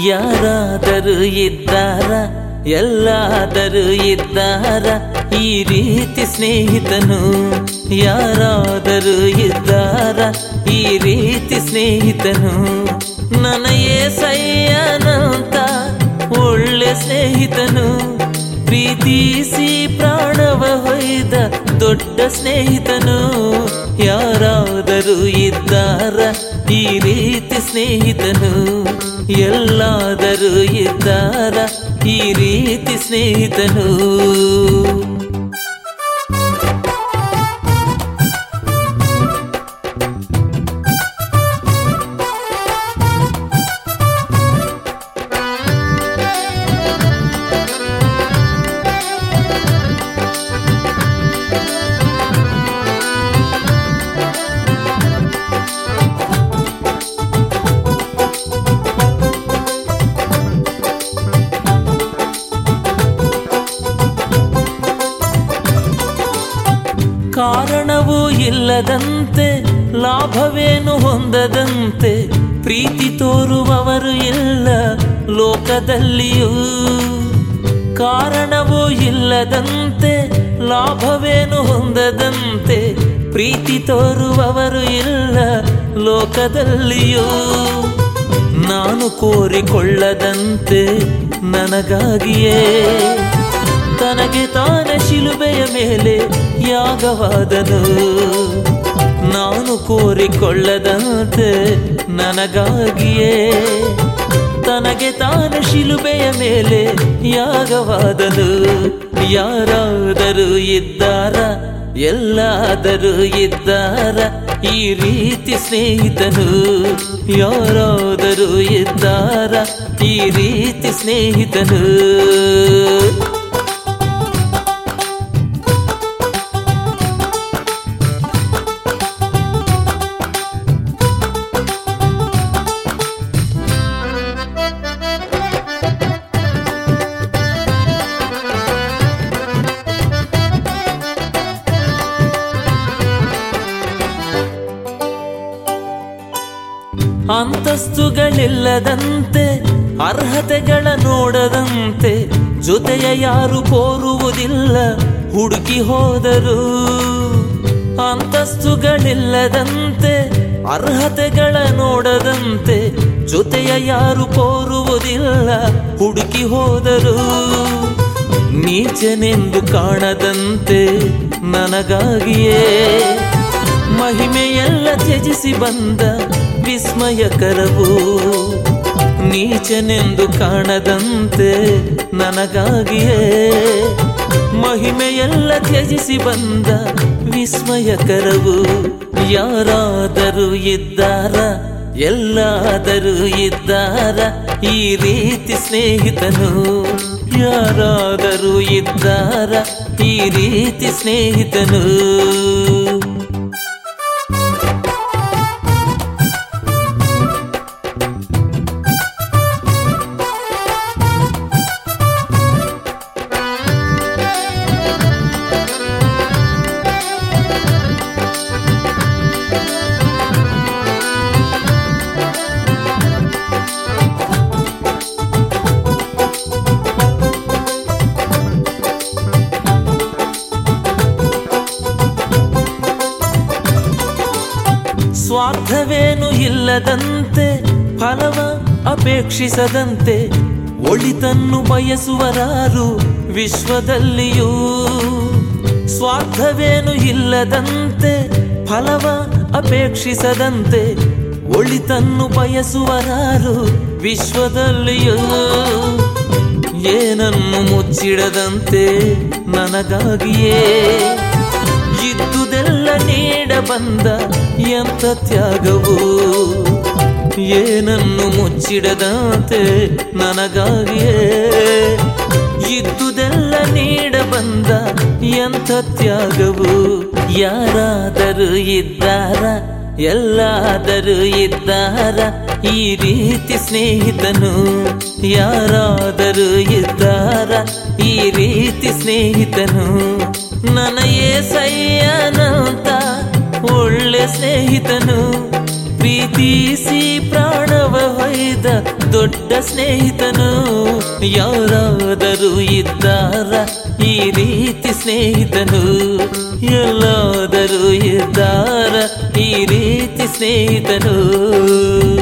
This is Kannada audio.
ಯಾರಾದರೂ ಇದ್ದಾರ ಎಲ್ಲಾದರೂ ಇದ್ದಾರ ಈ ರೀತಿ ಸ್ನೇಹಿತನು ಯಾರಾದರೂ ಇದ್ದಾರ ಈ ರೀತಿ ಸ್ನೇಹಿತನು ನನಯೇ ಸಯ್ಯನಂತ ಒಳ್ಳೆ ಸ್ನೇಹಿತನು ಪ್ರೀತಿಸಿ ಪ್ರಾಣವ ಹೊಯ್ದ ದೊಡ್ಡ ಸ್ನೇಹಿತನು ಯಾರಾದರೂ ಇದ್ದಾರ ಈ ರೀತಿ ಸ್ನೇಹಿತನು ಎಲ್ಲಾದರೂ ಇದ್ದಾರ ಈ ರೀತಿ ಸ್ನೇಹಿತನು ಕಾರಣವೂ ಇಲ್ಲದಂತೆ ಲಾಭವೇನು ಹೊಂದದಂತೆ ಪ್ರೀತಿ ತೋರುವವರು ಇಲ್ಲ ಲೋಕದಲ್ಲಿಯೂ ಕಾರಣವೂ ಇಲ್ಲದಂತೆ ಲಾಭವೇನು ಹೊಂದದಂತೆ ಪ್ರೀತಿ ತೋರುವವರು ಇಲ್ಲ ಲೋಕದಲ್ಲಿಯೂ ನಾನು ಕೋರಿಕೊಳ್ಳದಂತೆ ನನಗಾಗಿಯೇ ತನಗೆ ತಾನ ಶಿಲುಬೆಯ ಮೇಲೆ ಯಾಗವಾದನು ನಾನು ಕೋರಿಕೊಳ್ಳದಂತೆ ನನಗಾಗಿಯೇ ತನಗೆ ತಾನ ಶಿಲುಬೆಯ ಮೇಲೆ ಯಾಗವಾದನು ಯಾರಾದರೂ ಇದ್ದಾರ ಎಲ್ಲಾದರೂ ಇದ್ದಾರ ಈ ರೀತಿ ಸ್ನೇಹಿತನು ಯಾರಾದರೂ ಇದ್ದಾರ ಈ ರೀತಿ ಸ್ನೇಹಿತನು ಅಂತಸ್ತುಗಳಿಲ್ಲದಂತೆ ಅರ್ಹತೆಗಳ ನೋಡದಂತೆ ಜೊತೆಯ ಯಾರು ಕೋರುವುದಿಲ್ಲ ಹುಡುಕಿ ಹೋದರು ಅಂತಸ್ತುಗಳಿಲ್ಲದಂತೆ ಅರ್ಹತೆಗಳ ನೋಡದಂತೆ ಜೊತೆಯ ಯಾರು ಕೋರುವುದಿಲ್ಲ ಹುಡುಕಿ ಹೋದರು ನೀಚನೆಂದು ಕಾಣದಂತೆ ನನಗಾಗಿಯೇ ಮಹಿಮೆಯೆಲ್ಲ ತ್ಯಜಿಸಿ ಬಂದ ವಿಸ್ಮಯಕರವು ನೀಚನೆಂದು ಕಾಣದಂತೆ ನನಗಾಗಿಯೇ ಮಹಿಮೆಯೆಲ್ಲ ತ್ಯಜಿಸಿ ಬಂದ ವಿಸ್ಮಯಕರವು ಯಾರಾದರೂ ಇದ್ದಾರ ಎಲ್ಲಾದರೂ ಇದ್ದಾರ ಈ ರೀತಿ ಸ್ನೇಹಿತನು ಯಾರಾದರೂ ಇದ್ದಾರ ಈ ರೀತಿ ಸ್ನೇಹಿತನು ಸ್ವಾರ್ಥವೇನು ಇಲ್ಲದಂತೆ ಫಲವ ಅಪೇಕ್ಷಿಸದಂತೆ ಒಳಿತನ್ನು ಬಯಸುವರಾರು ವಿಶ್ವದಲ್ಲಿಯೂ ಸ್ವಾರ್ಥವೇನು ಇಲ್ಲದಂತೆ ಫಲವ ಅಪೇಕ್ಷಿಸದಂತೆ ಒಳಿತನ್ನು ಬಯಸುವರಾರು ವಿಶ್ವದಲ್ಲಿಯೂ ಏನನ್ನು ಮುಚ್ಚಿಡದಂತೆ ನನಗಾಗಿಯೇ ಇದ್ದುದೆಲ್ಲ ನೀಡ ಬಂದ ಎಂಥ ತ್ಯಾಗವು ಏನನ್ನು ಮುಚ್ಚಿಡದಂತೆ ನನಗಾಗಿಯೇ ಇದ್ದುದೆಲ್ಲ ನೀಡ ಬಂದ ಎಂಥ ತ್ಯಾಗವು ಯಾರಾದರೂ ಇದ್ದಾರ ಎಲ್ಲಾದರೂ ಇದ್ದಾರ ಈ ರೀತಿ ಸ್ನೇಹಿತನು ಯಾರಾದರೂ ಇದ್ದಾರ ಈ ರೀತಿ ಸ್ನೇಹಿತನು ನನಯೇ ಸಯ್ಯನಂತ ಒಳ್ಳೆ ಸ್ನೇಹಿತನು ಪ್ರೀತಿಸಿ ಪ್ರಾಣವ ಹೊಯ್ದ ದೊಡ್ಡ ಸ್ನೇಹಿತನು ಯಾರಾದರೂ ಇದ್ದಾರ ಈ ರೀತಿ ಸ್ನೇಹಿತನು ಎಲ್ಲಾದರೂ ಇದ್ದಾರ ಈ ರೀತಿ ಸ್ನೇಹಿತನು